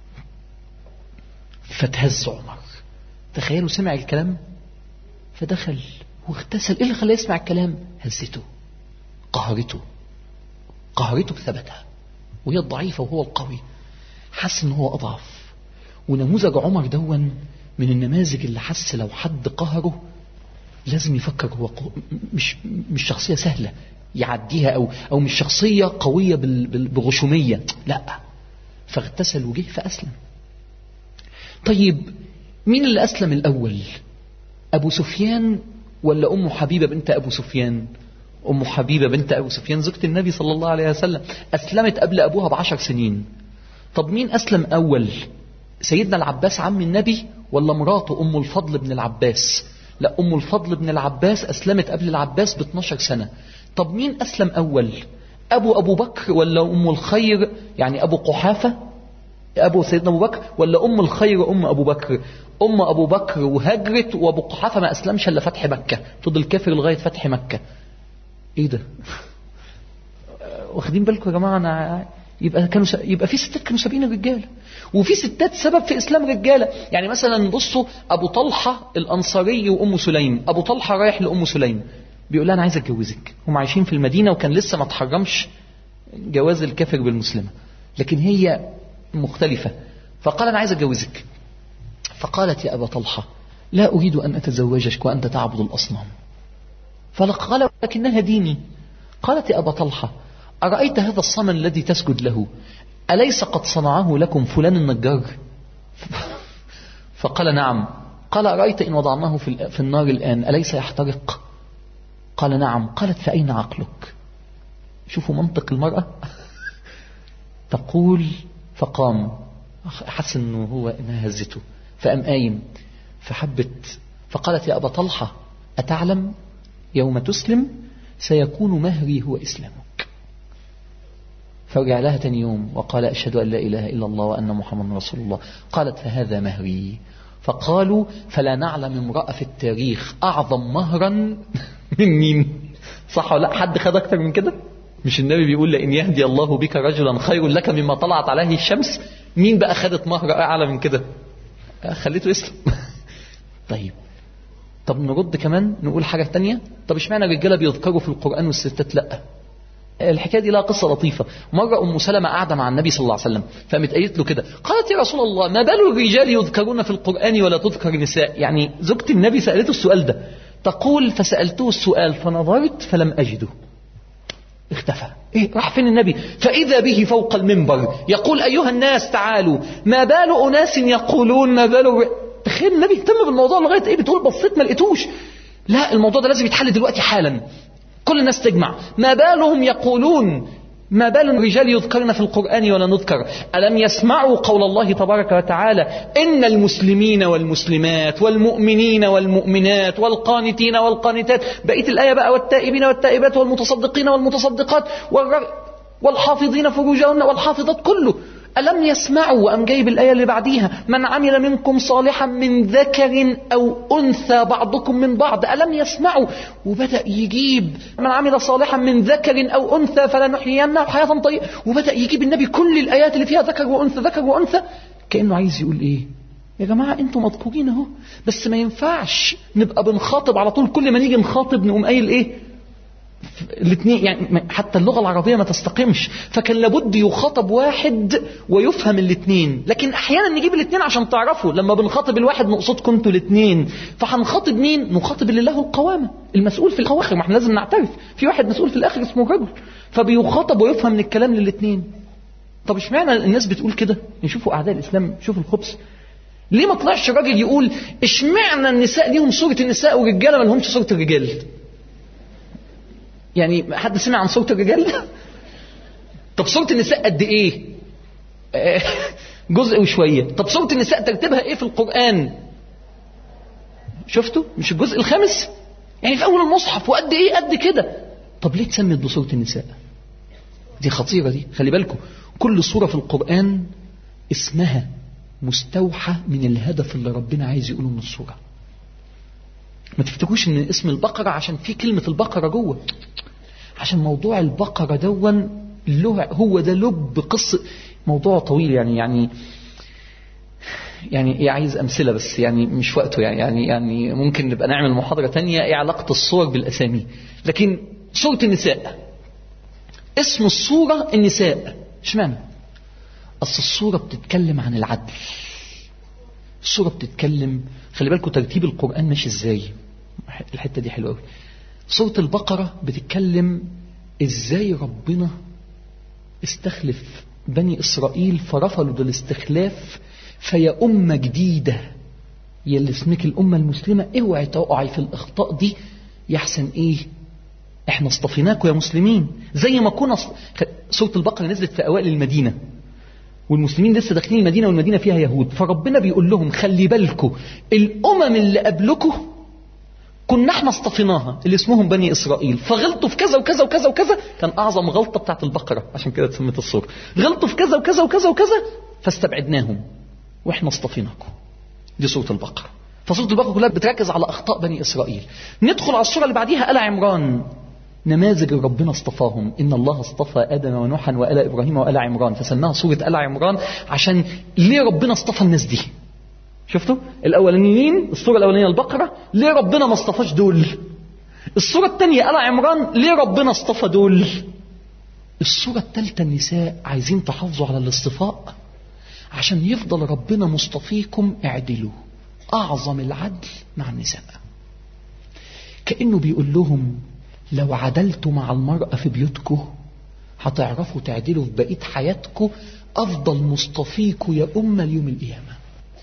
فتهز عمر تخيلوا سمع الكلام فدخل واغتسل ايه اللي خلاه يسمع الكلام هزته قهرته قهرته بثبتها وهي الضعيفة وهو القوي حس ان هو اضعف ونموذج عمر دون من النماذج اللي حس لو حد قهره لازم يفكر هو مش مش شخصية سهلة يعديها أو أو مش شخصية قوية بغشومية لا فاغتسل وجه فأسلم طيب مين اللي أسلم الأول أبو سفيان ولا أم حبيبة بنت أبو سفيان أم حبيبة بنت أبو سفيان زوجة النبي صلى الله عليه وسلم أسلمت قبل أبوها بعشر سنين طب مين أسلم أول سيدنا العباس عم النبي ولا مراته أم الفضل بن العباس لا أم الفضل بن العباس أسلمت قبل العباس ب 12 سنة طب مين أسلم أول أبو أبو بكر ولا أم الخير يعني أبو قحافة أبو سيدنا أبو بكر ولا أم الخير أم أبو بكر أم أبو بكر وهجرت وأبو قحافة ما أسلمش إلا فتح مكة فضل كافر لغاية فتح مكة إيه ده واخدين بالكم يا جماعة أنا يبقى كانوا س... يبقى في ستات كانوا سابقين الرجاله وفي ستات سبب في اسلام رجاله يعني مثلا بصوا ابو طلحه الانصاري وام سليم ابو طلحه رايح لام سليم بيقول لها انا عايز اتجوزك هم عايشين في المدينه وكان لسه ما تحرمش جواز الكافر بالمسلمه لكن هي مختلفه فقال انا عايز اتجوزك فقالت يا ابا طلحه لا اريد ان اتزوجك وانت تعبد الاصنام فقال ولكنها ديني قالت يا ابا طلحه أرأيت هذا الصنم الذي تسجد له أليس قد صنعه لكم فلان النجار فقال نعم قال أرأيت إن وضعناه في النار الآن أليس يحترق قال نعم قالت فأين عقلك شوفوا منطق المرأة تقول فقام حس انه هو انها هزته فقام قايم فحبت فقالت يا ابا طلحه اتعلم يوم تسلم سيكون مهري هو اسلامك فرجع لها تاني يوم وقال أشهد أن لا إله إلا الله وأن محمد رسول الله قالت فهذا مهري فقالوا فلا نعلم امرأة في التاريخ أعظم مهرا من مين صح ولا لا حد خد أكتر من كده مش النبي بيقول لئن يهدي الله بك رجلا خير لك مما طلعت عليه الشمس مين بقى خدت مهر أعلى من كده خليته يسلم طيب طب نرد كمان نقول حاجة تانية طب اشمعنى الرجالة بيذكروا في القرآن والستات لأ الحكايه دي لها قصه لطيفه مره ام سلمه قاعده مع النبي صلى الله عليه وسلم فقامت قالت له كده قالت يا رسول الله ما بال الرجال يذكرون في القران ولا تذكر النساء يعني زوجة النبي سالته السؤال ده تقول فسالته السؤال فنظرت فلم اجده اختفى ايه راح فين النبي فاذا به فوق المنبر يقول ايها الناس تعالوا ما بال اناس يقولون ما بال تخيل النبي اهتم بالموضوع لغايه ايه بتقول بصيت ما لقيتوش لا الموضوع ده لازم يتحل دلوقتي حالا كل الناس تجمع ما بالهم يقولون ما بال الرجال يذكرن في القرآن ولا نذكر ألم يسمعوا قول الله تبارك وتعالى إن المسلمين والمسلمات والمؤمنين والمؤمنات والقانتين والقانتات بقية الآية بقى والتائبين والتائبات والمتصدقين والمتصدقات والحافظين فروجهن والحافظات كله ألم يسمعوا وأم جايب الآية اللي بعديها من عمل منكم صالحا من ذكر أو أنثى بعضكم من بعض ألم يسمعوا وبدأ يجيب من عمل صالحا من ذكر أو أنثى فلنحيينه حياة طيبة وبدأ يجيب النبي كل الآيات اللي فيها ذكر وأنثى ذكر وأنثى كأنه عايز يقول إيه يا جماعة انتوا مذكورين اهو بس ما ينفعش نبقى بنخاطب على طول كل ما نيجي نخاطب نقوم قايل ايه الاثنين يعني حتى اللغة العربية ما تستقمش فكان لابد يخاطب واحد ويفهم الاثنين لكن احيانا نجيب الاثنين عشان تعرفوا لما بنخاطب الواحد نقصدكم انتوا الاثنين فهنخاطب مين نخاطب اللي له القوامة المسؤول في الاخر ما احنا لازم نعترف في واحد مسؤول في الاخر اسمه الرجل فبيخاطب ويفهم من الكلام للاثنين طب اشمعنى الناس بتقول كده نشوفوا اعداء الاسلام شوفوا الخبث ليه ما طلعش راجل يقول اشمعنى النساء ليهم صورة النساء والرجالة ما لهمش صورة الرجال يعني حد سمع عن صورة الرجال طب صورة النساء قد ايه جزء وشوية طب صورة النساء ترتيبها ايه في القرآن شفتوا مش الجزء الخامس يعني في اول المصحف وقد ايه قد كده طب ليه تسمي بصورة النساء دي خطيرة دي خلي بالكم كل صورة في القرآن اسمها مستوحى من الهدف اللي ربنا عايز يقوله من الصورة ما تفتكروش ان اسم البقرة عشان في كلمة البقرة جوه عشان موضوع البقرة دون له هو ده لب قصة موضوع طويل يعني يعني يعني ايه عايز امثله بس يعني مش وقته يعني يعني يعني ممكن نبقى نعمل محاضره تانية ايه علاقه الصور بالاسامي لكن سوره النساء اسم الصوره النساء اشمعنى اصل الصوره بتتكلم عن العدل السورة بتتكلم خلي بالكم ترتيب القرآن ماشي ازاي الحتة دي حلوة قوي سورة البقرة بتتكلم ازاي ربنا استخلف بني إسرائيل فرفضوا الاستخلاف فيا أمة جديدة يلي اسمك الأمة المسلمة اوعي تقعي في الأخطاء دي يحسن إيه احنا اصطفيناكم يا مسلمين زي ما كنا ص... سورة البقرة نزلت في أوائل المدينة والمسلمين لسه داخلين المدينة والمدينة فيها يهود فربنا بيقول لهم خلي بالكم الأمم اللي قبلكم كنا احنا اصطفيناها اللي اسمهم بني إسرائيل فغلطوا في كذا وكذا وكذا وكذا كان أعظم غلطة بتاعت البقرة عشان كده اتسمت السورة غلطوا في كذا وكذا وكذا وكذا فاستبعدناهم واحنا اصطفيناكم دي سورة البقرة فسورة البقرة كلها بتركز على أخطاء بني إسرائيل ندخل على السورة اللي بعديها آل عمران نماذج ربنا اصطفاهم إن الله اصطفى آدم ونوحا وآل إبراهيم وآل عمران فسماها سورة آل عمران عشان ليه ربنا اصطفى الناس دي شفتوا الأولانيين السورة الأولانية البقرة ليه ربنا ما اصطفاش دول السورة الثانية آل عمران ليه ربنا اصطفى دول السورة الثالثة النساء عايزين تحافظوا على الاصطفاء عشان يفضل ربنا مصطفيكم اعدلوا أعظم العدل مع النساء كأنه بيقول لهم لو عدلتوا مع المرأة في بيوتكم هتعرفوا تعدلوا في بقية حياتكم أفضل مصطفيكم يا أمة ليوم القيامة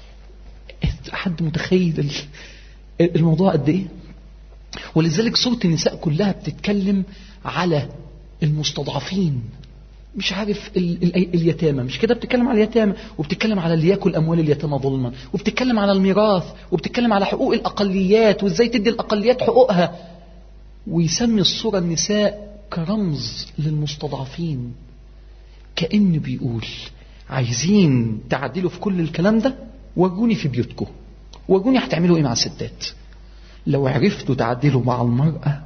حد متخيل الموضوع قد إيه ولذلك سورة النساء كلها بتتكلم على المستضعفين مش عارف ال ال اليتامى مش كده بتتكلم على اليتامى وبتتكلم على اللي ياكل اموال اليتامى ظلما وبتتكلم على الميراث وبتتكلم على حقوق الاقليات وازاي تدي الاقليات حقوقها ويسمي الصورة النساء كرمز للمستضعفين كأن بيقول عايزين تعدلوا في كل الكلام ده وروني في بيوتكم وروني هتعملوا ايه مع الستات لو عرفتوا تعدلوا مع المرأة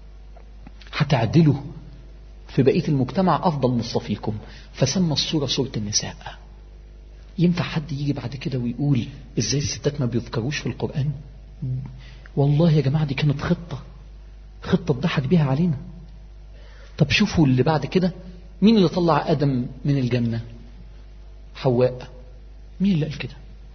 هتعدلوا في بقية المجتمع أفضل مصطفيكم فسمى الصورة صورة النساء ينفع حد يجي بعد كده ويقول ازاي الستات ما بيذكروش في القرآن والله يا جماعة دي كانت خطة خطة ضحك بيها علينا طب شوفوا اللي بعد كده مين اللي طلع آدم من الجنة حواء مين اللي قال كده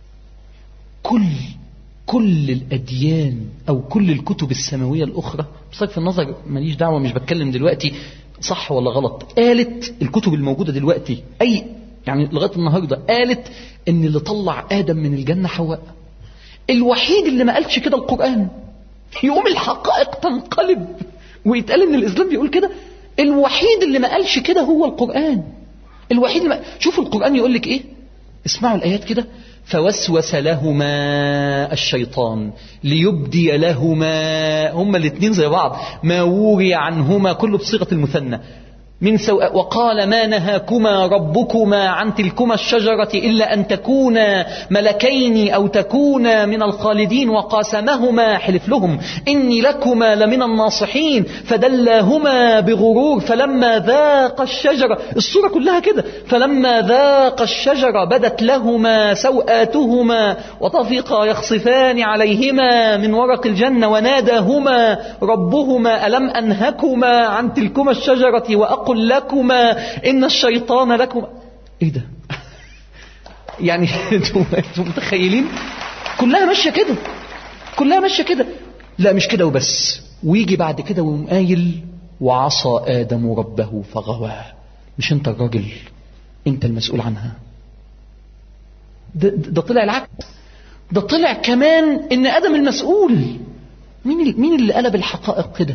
كل كل الأديان أو كل الكتب السماوية الأخرى بصرف النظر ماليش دعوة مش بتكلم دلوقتي صح ولا غلط قالت الكتب الموجودة دلوقتي أي يعني لغاية النهاردة قالت إن اللي طلع آدم من الجنة حواء الوحيد اللي ما قالش كده القرآن يوم الحقائق تنقلب ويتقال ان الاسلام بيقول كده الوحيد اللي ما قالش كده هو القرآن الوحيد اللي ما... شوفوا القرآن يقول لك ايه اسمعوا الآيات كده فوسوس لهما الشيطان ليبدي لهما هما الاثنين زي بعض ما وري عنهما كله بصيغة المثنى من سوء وقال ما نهاكما ربكما عن تلكما الشجرة إلا أن تكونا ملكين أو تكونا من الخالدين وقاسمهما حلف لهم إني لكما لمن الناصحين فدلاهما بغرور فلما ذاق الشجرة الصورة كلها كده فلما ذاق الشجرة بدت لهما سوآتهما وطفقا يخصفان عليهما من ورق الجنة وناداهما ربهما ألم أنهكما عن تلكما الشجرة وأقل أقل لكما إن الشيطان لكما إيه ده يعني انتوا متخيلين كلها ماشية كده كلها ماشية كده لا مش كده وبس ويجي بعد كده ويقوم قايل وعصى آدم ربه فغوى مش انت الراجل انت المسؤول عنها ده, ده طلع العكس ده طلع كمان ان آدم المسؤول مين مين اللي قلب الحقائق كده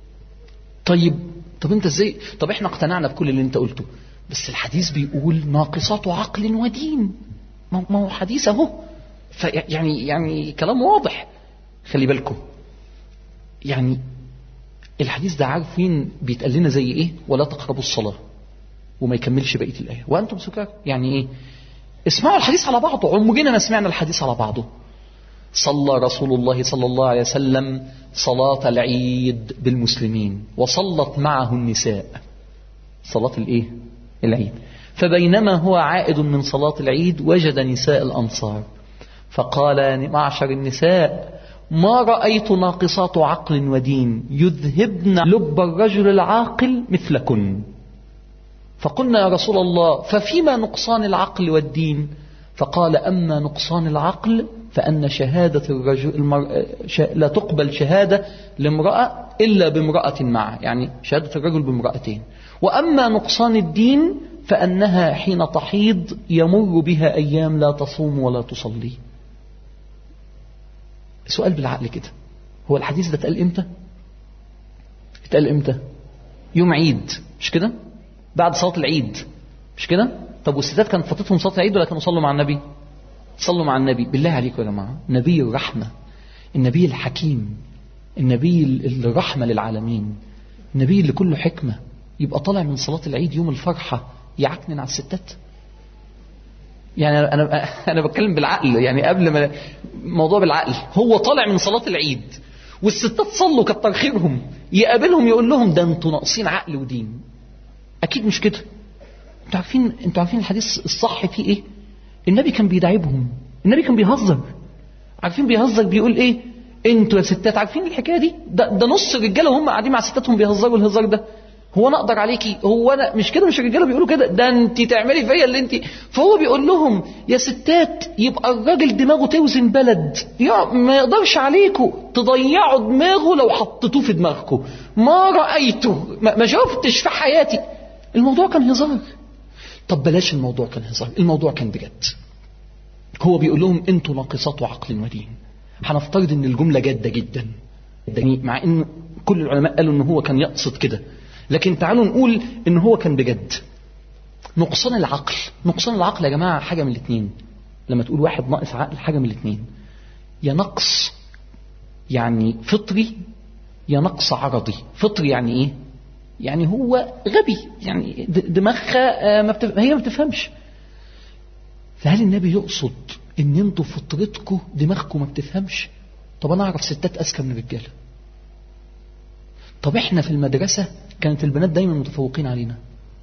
طيب طب انت ازاي طب احنا اقتنعنا بكل اللي انت قلته بس الحديث بيقول ناقصات عقل ودين ما هو حديث اهو يعني يعني كلام واضح خلي بالكم يعني الحديث ده عارفين بيتقال لنا زي ايه ولا تقربوا الصلاه وما يكملش بقيه الايه وانتم سكار يعني ايه اسمعوا الحديث على بعضه عمرنا ما سمعنا الحديث على بعضه صلى رسول الله صلى الله عليه وسلم صلاة العيد بالمسلمين وصلت معه النساء صلاة الايه العيد فبينما هو عائد من صلاة العيد وجد نساء الأنصار فقال معشر النساء ما رأيت ناقصات عقل ودين يذهبن لب الرجل العاقل مثلكن فقلنا يا رسول الله ففيما نقصان العقل والدين فقال أما نقصان العقل فأن شهادة الرجل المرأة لا تقبل شهادة لامرأة إلا بامرأة معه يعني شهادة الرجل بامرأتين وأما نقصان الدين فأنها حين تحيض يمر بها أيام لا تصوم ولا تصلي سؤال بالعقل كده هو الحديث ده اتقال امتى اتقال امتى يوم عيد مش كده بعد صلاة العيد مش كده طب والستات كانت فاتتهم صلاة العيد ولا كانوا صلوا مع النبي صلوا مع النبي بالله عليكم يا جماعة نبي الرحمة النبي الحكيم النبي الرحمة للعالمين النبي اللي كله حكمة يبقى طالع من صلاة العيد يوم الفرحة يعكنن على الستات يعني انا انا بتكلم بالعقل يعني قبل ما موضوع بالعقل هو طالع من صلاه العيد والستات صلوا كتر خيرهم يقابلهم يقول لهم ده انتوا ناقصين عقل ودين اكيد مش كده انتوا عارفين انتوا عارفين الحديث الصح فيه ايه النبي كان بيداعبهم النبي كان بيهزر عارفين بيهزر بيقول ايه انتوا يا ستات عارفين الحكايه دي ده, ده نص الرجاله وهم قاعدين مع ستاتهم بيهزروا الهزار ده هو انا اقدر عليكي هو انا مش كده مش الرجاله بيقولوا كده ده انت تعملي فيا اللي انت فهو بيقول لهم يا ستات يبقى الراجل دماغه توزن بلد يا ما يقدرش عليكم تضيعوا دماغه لو حطيتوه في دماغكم ما رايته ما, ما شفتش في حياتي الموضوع كان هزار طب بلاش الموضوع كان هزار الموضوع كان بجد هو بيقول لهم انتوا ناقصات عقل ودين هنفترض ان الجمله جاده جدا مع ان كل العلماء قالوا ان هو كان يقصد كده لكن تعالوا نقول ان هو كان بجد نقصان العقل نقصان العقل يا جماعة حاجة من الاثنين لما تقول واحد ناقص عقل حاجة من الاثنين يا نقص يعني فطري يا نقص عرضي فطري يعني ايه يعني هو غبي يعني دماغها ما بتف... هي ما بتفهمش فهل النبي يقصد ان انتوا فطرتكم دماغكم ما بتفهمش طب انا اعرف ستات اذكى من الرجاله طب احنا في المدرسة كانت البنات دايما متفوقين علينا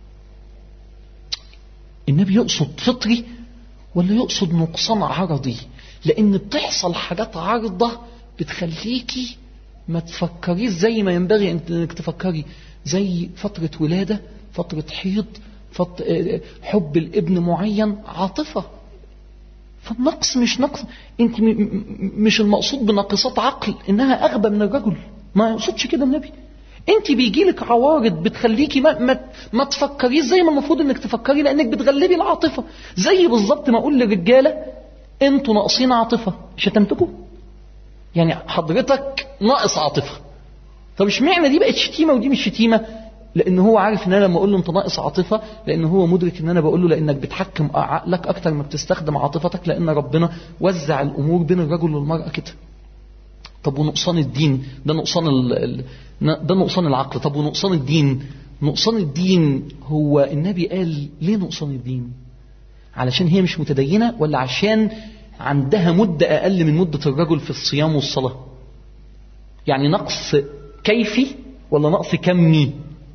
النبي يقصد فطري ولا يقصد نقصان عرضي لان بتحصل حاجات عارضة بتخليكي ما تفكريش زي ما ينبغي انك تفكري زي فترة ولادة فترة حيض فط... حب الابن معين عاطفة فالنقص مش نقص انت م... مش المقصود بناقصات عقل انها اغبى من الرجل ما يقصدش كده النبي انت بيجي لك عوارض بتخليكي ما, ما, ما تفكريش زي ما المفروض انك تفكري لانك بتغلبي العاطفه زي بالظبط ما اقول للرجاله انتوا ناقصين عاطفه شتمتكم يعني حضرتك ناقص عاطفه طب اشمعنى دي بقت شتيمه ودي مش شتيمه لان هو عارف ان انا لما اقول له انت ناقص عاطفه لان هو مدرك ان انا بقول له لانك بتحكم عقلك اكتر ما بتستخدم عاطفتك لان ربنا وزع الامور بين الرجل والمراه كده طب ونقصان الدين ده نقصان ال... ده نقصان العقل طب ونقصان الدين نقصان الدين هو النبي قال ليه نقصان الدين علشان هي مش متدينة ولا عشان عندها مدة أقل من مدة الرجل في الصيام والصلاة يعني نقص كيفي ولا نقص كمي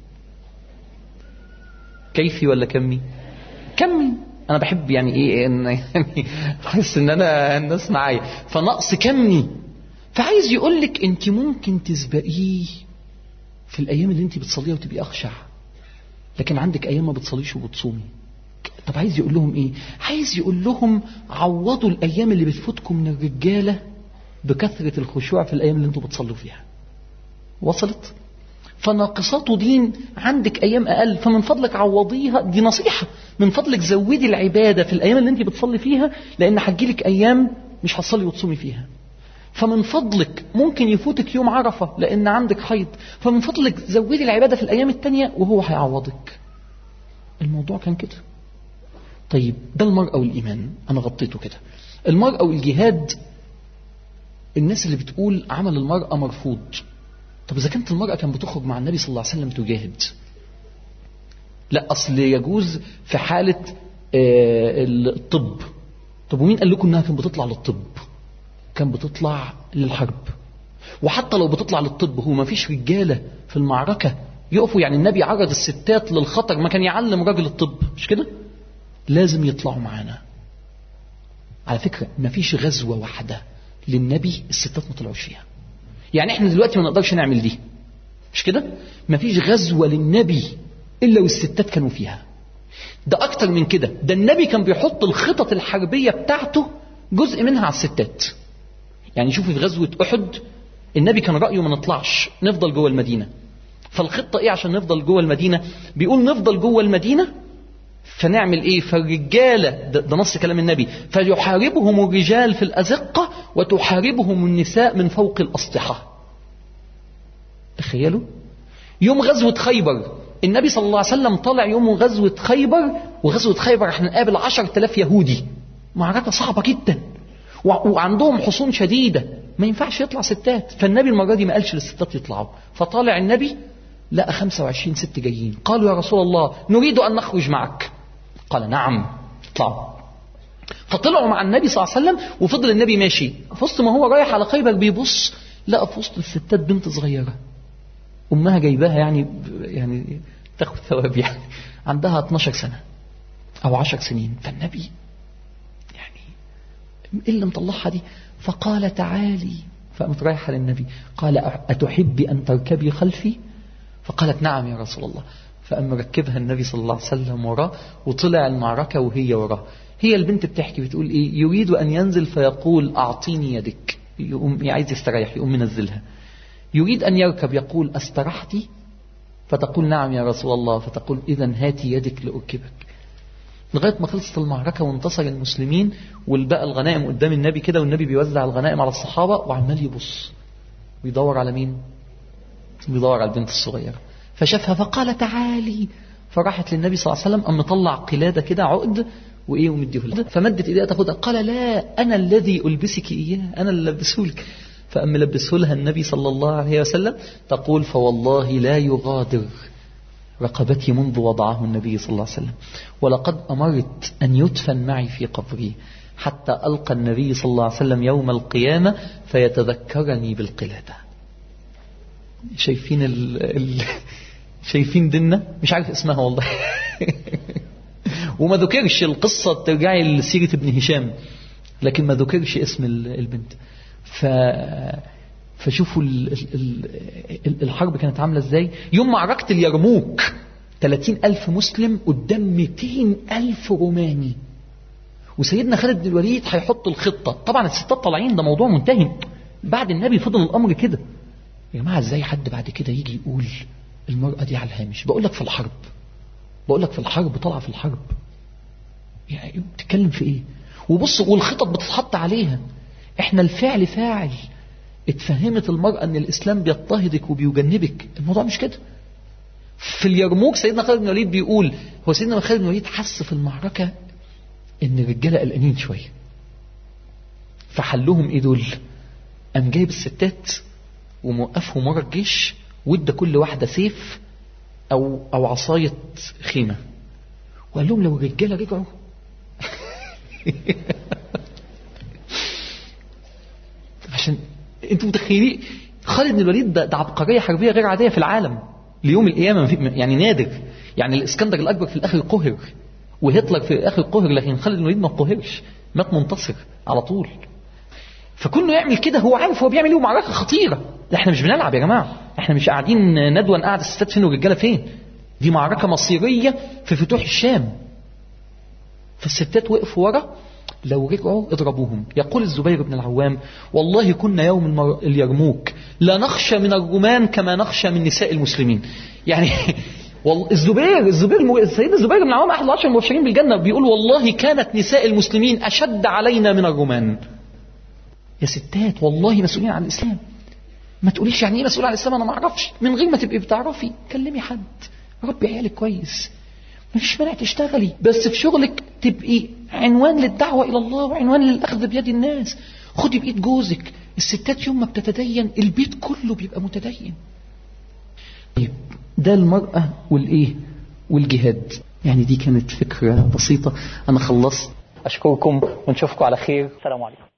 كيفي ولا كمي كمي انا بحب يعني ايه ان يعني احس ان انا الناس معايا فنقص كمي فعايز يقول لك انت ممكن تسبقيه في الايام اللي انت بتصليها وتبقي اخشع لكن عندك ايام ما بتصليش وبتصومي طب عايز يقول لهم ايه عايز يقول لهم عوضوا الايام اللي بتفوتكم من الرجاله بكثره الخشوع في الايام اللي انتوا بتصلوا فيها وصلت فناقصات دين عندك ايام اقل فمن فضلك عوضيها دي نصيحه من فضلك زودي العباده في الايام اللي انت بتصلي فيها لان هتجيلك ايام مش هتصلي وتصومي فيها فمن فضلك ممكن يفوتك يوم عرفة لأن عندك حيض فمن فضلك زودي العبادة في الأيام التانية وهو هيعوضك الموضوع كان كده طيب ده المرأة والإيمان أنا غطيته كده المرأة والجهاد الناس اللي بتقول عمل المرأة مرفوض طب إذا كانت المرأة كانت بتخرج مع النبي صلى الله عليه وسلم تجاهد لا أصل يجوز في حالة الطب طب ومين قال لكم إنها كانت بتطلع للطب كان بتطلع للحرب وحتى لو بتطلع للطب هو ما فيش رجالة في المعركة يقفوا يعني النبي عرض الستات للخطر ما كان يعلم راجل الطب مش كده لازم يطلعوا معانا على فكرة ما فيش غزوة واحدة للنبي الستات ما طلعوش فيها يعني احنا دلوقتي ما نقدرش نعمل دي مش كده ما فيش غزوة للنبي إلا والستات كانوا فيها ده أكتر من كده ده النبي كان بيحط الخطط الحربية بتاعته جزء منها على الستات يعني شوفوا في غزوة أحد النبي كان رأيه ما نطلعش نفضل جوه المدينة فالخطة ايه عشان نفضل جوه المدينة بيقول نفضل جوه المدينة فنعمل ايه فالرجالة ده, ده نص كلام النبي فيحاربهم الرجال في الأزقة وتحاربهم النساء من فوق الأسطحة تخيلوا يوم غزوة خيبر النبي صلى الله عليه وسلم طلع يوم غزوة خيبر وغزوة خيبر احنا نقابل عشر تلاف يهودي معركة صعبة جدا وعندهم حصون شديدة ما ينفعش يطلع ستات فالنبي المرة دي ما قالش للستات يطلعوا فطالع النبي لقى 25 ست جايين قالوا يا رسول الله نريد أن نخرج معك قال نعم اطلعوا فطلعوا مع النبي صلى الله عليه وسلم وفضل النبي ماشي في وسط ما هو رايح على خيبر بيبص لقى في وسط الستات بنت صغيرة أمها جايباها يعني يعني تاخد ثواب يعني عندها 12 سنة أو 10 سنين فالنبي يعني إيه اللي مطلعها دي فقال تعالي فقامت رايحة للنبي قال أتحب أن تركبي خلفي فقالت نعم يا رسول الله فقام ركبها النبي صلى الله عليه وسلم وراه وطلع المعركة وهي وراه هي البنت بتحكي بتقول إيه يريد أن ينزل فيقول أعطيني يدك يقوم عايز يستريح يقوم منزلها يريد أن يركب يقول أسترحتي فتقول نعم يا رسول الله فتقول إذا هاتي يدك لأركبك لغاية ما خلصت المعركة وانتصر المسلمين والبقى الغنائم قدام النبي كده والنبي بيوزع الغنائم على الصحابة وعمال يبص ويدور على مين بيدور على البنت الصغيرة فشافها فقال تعالي فراحت للنبي صلى الله عليه وسلم أم مطلع قلادة كده عقد وإيه ومديه لها فمدت إيديها تاخدها قال لا أنا الذي ألبسك إياه أنا اللي لبسهولك فأم لبسه لها النبي صلى الله عليه وسلم تقول فوالله لا يغادر رقبتي منذ وضعه النبي صلى الله عليه وسلم ولقد أمرت أن يدفن معي في قبري حتى ألقى النبي صلى الله عليه وسلم يوم القيامة فيتذكرني بالقلادة شايفين ال... ال... شايفين ديننا مش عارف اسمها والله وما ذكرش القصة ترجعي لسيرة ابن هشام لكن ما ذكرش اسم البنت ف فشوفوا ال... ال... الحرب كانت عاملة ازاي يوم معركة اليرموك 30 ألف مسلم قدام 200 ألف روماني وسيدنا خالد بن الوليد هيحط الخطة طبعا الستات طالعين ده موضوع منتهي بعد النبي فضل الأمر كده يا جماعة ازاي حد بعد كده يجي يقول المرأة دي على الهامش بقول لك في الحرب بقول لك في الحرب طالعة في الحرب يعني بتتكلم في ايه وبص والخطط بتتحط عليها احنا الفعل فاعل اتفهمت المرأة ان الاسلام بيضطهدك وبيجنبك الموضوع مش كده في اليرموك سيدنا خالد بن الوليد بيقول هو سيدنا خالد بن الوليد حس في المعركة ان الرجالة قلقانين شوية فحلهم ايه دول قام جايب الستات وموقفهم ورا الجيش وادى كل واحدة سيف أو أو عصاية خيمة وقال لهم لو الرجالة رجعوا عشان انتوا متخيلين خالد بن الوليد ده, ده عبقرية حربية غير عادية في العالم ليوم القيامة يعني نادر يعني الإسكندر الأكبر في الآخر قهر وهتلر في الآخر قهر لكن خالد بن الوليد ما قهرش مات منتصر على طول فكونه يعمل كده هو عارف هو بيعمل ايه ومعركة خطيرة احنا مش بنلعب يا جماعة احنا مش قاعدين ندوة قاعد الستات فين والرجالة فين دي معركة مصيرية في فتوح الشام فالستات وقفوا ورا لو رجعوا اضربوهم يقول الزبير بن العوام والله كنا يوم المر... اليرموك لا نخشى من الرومان كما نخشى من نساء المسلمين يعني والله الزبير الزبير سيدنا الزبير بن العوام احد العشر المبشرين بالجنه بيقول والله كانت نساء المسلمين اشد علينا من الرومان يا ستات والله مسؤولين عن الاسلام ما تقوليش يعني ايه مسؤول عن الاسلام انا ما اعرفش من غير ما تبقي بتعرفي كلمي حد ربي عيالك كويس مفيش مانع تشتغلي بس في شغلك تبقي عنوان للدعوة إلى الله وعنوان للأخذ بيد الناس خدي بإيد جوزك الستات يوم ما بتتدين البيت كله بيبقى متدين طيب ده المرأة والإيه والجهاد يعني دي كانت فكرة بسيطة أنا خلصت أشكركم ونشوفكم على خير السلام عليكم